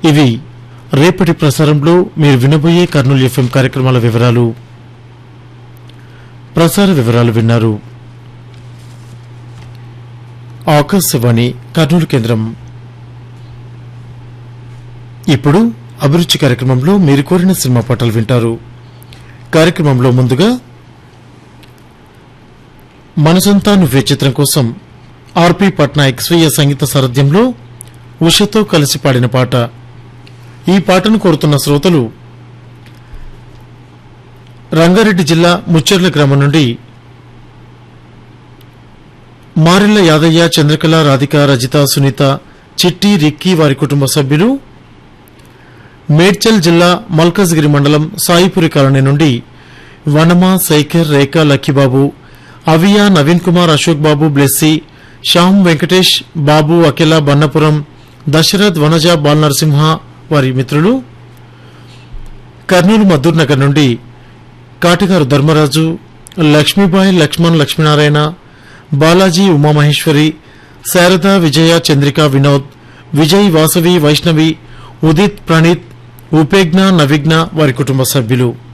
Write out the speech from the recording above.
ఇవి రేపటి ప్రసారంలో మీరు వినబోయే కర్నూలు ఎఫ్ఎం కార్యక్రమాల వివరాలు ప్రసార వివరాలు విన్నారు ఆకాశవాణి కర్నూలు కేంద్రం ఇప్పుడు అభిరుచి కార్యక్రమంలో మీరు కోరిన సినిమా పాటలు వింటారు కార్యక్రమంలో ముందుగా మనసంతా నువ్వే చిత్రం కోసం ఆర్పి పట్నాయక్ స్వీయ సంగీత సారథ్యంలో ఉషతో కలిసి పాడిన పాట ఈ పాటను కోరుతున్న శ్రోతలు రంగారెడ్డి జిల్లా ముచ్చెర్ల గ్రామం నుండి మారెళ్ల యాదయ్య చంద్రకళ రాధిక రజిత సునీత చిట్టి రిక్కీ వారి కుటుంబ సభ్యులు మేడ్చల్ జిల్లా మల్కజ్గిరి మండలం సాయిపురి కాలనీ నుండి వనమ శేఖర్ రేఖ లక్కీబాబు అవియా నవీన్ కుమార్ అశోక్ బాబు బ్లెస్సీ శ్యామ్ వెంకటేష్ బాబు అఖిల బన్నపురం దశరథ్ వనజ బాల్ నరసింహ వారి మిత్రులు కర్నూలు మద్దూర్ నగర్ నుండి కాటిగారు ధర్మరాజు లక్ష్మీబాయి లక్ష్మణ్ లక్ష్మీనారాయణ బాలాజీ ఉమామహేశ్వరి శారద విజయ చంద్రిక వినోద్ విజయ్ వాసవి వైష్ణవి ఉదిత్ ప్రణీత్ ఉపేజ్ఞ నవిఘ్న వారి కుటుంబ సభ్యులు